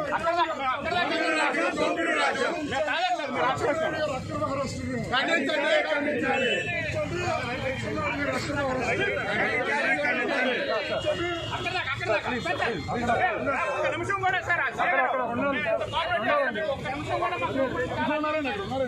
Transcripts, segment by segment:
ఒక్క నిమిషం కూడా సార్ ఒక్క నిమిషం కూడా మాకు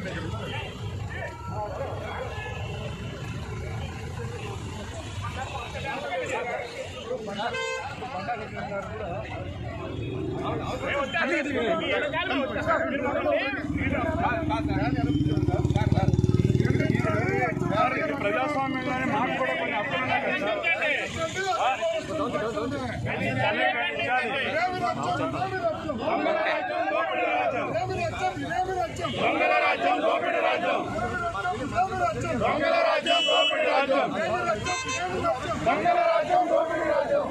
ప్రజాస్వామ్యంలోనే మాకు కూడా కొన్ని హక్కులు ఉన్నాయి కదా సార్. దొంగల రాజ్యం దోపిడీ రాజ్యం దొంగల రాజ్యం దోపిడీ రాజ్యం దొంగల రాజ్యం దోపిడీ రాజ్యం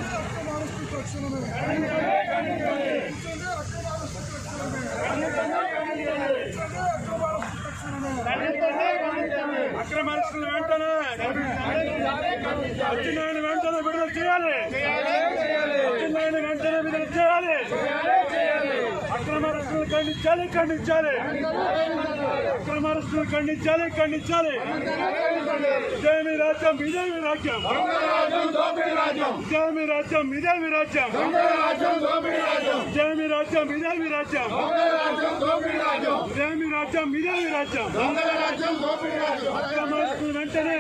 అక్రమ అరెస్టులు వెంటనే వచ్చినాయన వెంటనే విడుదల చేయాలి వచ్చినాయన వెంటనే విడుదల చేయాలి అక్రమ అరెస్టులు ఖండించాలి ఖండించాలి అక్రమ అరెస్టులు ఖండించాలి ఖండించాలి ఇదే మీ రాజ్యం ఇదే మీ రాజ్యం ఇదే మీ రాజ్యం ఇదే మీ రాజ్యం ఇదే మీ రాజ్యం ఇదే మీ రాజ్యం ఇదే మీ రాజ్యం ఇదే మీ రాజ్యం అక్రమ అరెస్టులు వెంటనే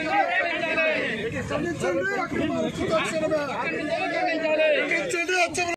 తక్షణమే